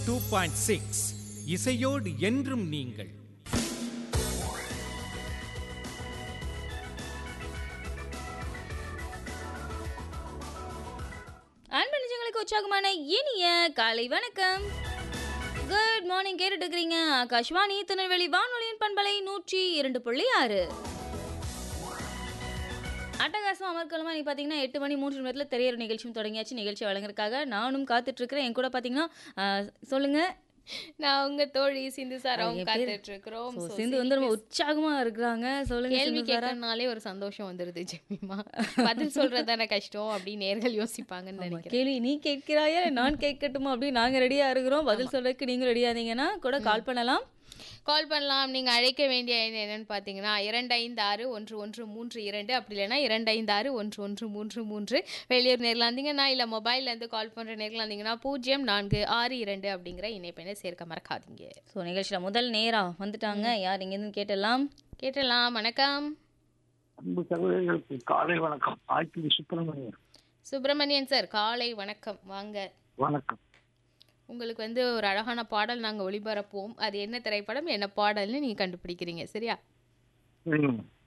Two point six இசையோடு என்றும் நீங்கள் அன்பு நிஜங்களுக்கு உற்சாகமான இனிய காலை வணக்கம் குட் மார்னிங் கேட்டுட்டு இருக்கிறீங்க ஆகாஷ்வாணி திருநெல்வேலி வானொலியின் பண்பலை நூற்றி இரண்டு புள்ளி ஆறு அட்டகாசம் அமர்க்கலமாக நீ பார்த்தீங்கன்னா எட்டு மணி மூன்று நிமிடத்தில் திரையர நிகழ்ச்சியும் தொடங்கியாச்சு நிகழ்ச்சி வழங்குறதுக்காக நானும் காத்துட்டு இருக்கிறேன் என் கூட பார்த்தீங்கன்னா ஆ, சொல்லுங்க நான் உங்க தோழி சிந்து சாராவும் என் பேரு- காத்துட்டு இருக்கிறோம் So, So, சிந்து வந்து ரொம்ப உற்சாகமா இருக்கிறாங்க சொல்லுங்க கேள்வி சிந்து சாரா. கேட்கறதுனாலே ஒரு சந்தோஷம் வந்துருது ஜெமிமா பதில் சொல்றது தானே கஷ்டம் அப்படின்னு நேர்கள் யோசிப்பாங்கன்னு ஆமா, நினைக்கிறேன் கேள்வி நீ கேட்கிறாயா நான் கேட்கட்டுமா அப்படி நாங்க ரெடியா இருக்கிறோம் பதில் சொல்றதுக்கு நீங்க ரெடியா இருந்தீங்கன்னா கூட கால் பண்ணலாம் கால் பண்ணலாம் நீங்க அழைக்க வேண்டிய எண் என்னன்னு பாத்தீங்கன்னா இரண்டு ஐந்து ஆறு ஒன்று ஒன்று மூன்று இரண்டு அப்படி இல்லைன்னா இரண்டு ஐந்து ஆறு ஒன்று ஒன்று மூன்று மூன்று வெளியூர் நேரில் இருந்தீங்கன்னா இல்ல மொபைல்ல இருந்து கால் பண்ற நேரில் இருந்தீங்கன்னா பூஜ்ஜியம் நான்கு ஆறு இரண்டு அப்படிங்கிற இணைப்பெண்ணை சேர்க்க மறக்காதீங்க ஸோ நிகழ்ச்சியில் முதல் நேரா வந்துட்டாங்க யார் இங்கேருந்து கேட்டலாம் கேட்டலாம் வணக்கம் அன்பு சகோதரிகளுக்கு காலை வணக்கம் ஆய்ச்சி சுப்பிரமணியன் சுப்பிரமணியன் சார் காலை வணக்கம் வாங்க வணக்கம் உங்களுக்கு வந்து ஒரு அழகான பாடல் நாங்கள் ஒளிபரப்புவோம் அது என்ன திரைப்படம் என்ன பாடல்னு நீங்கள் கண்டுபிடிக்கிறீங்க சரியா ம்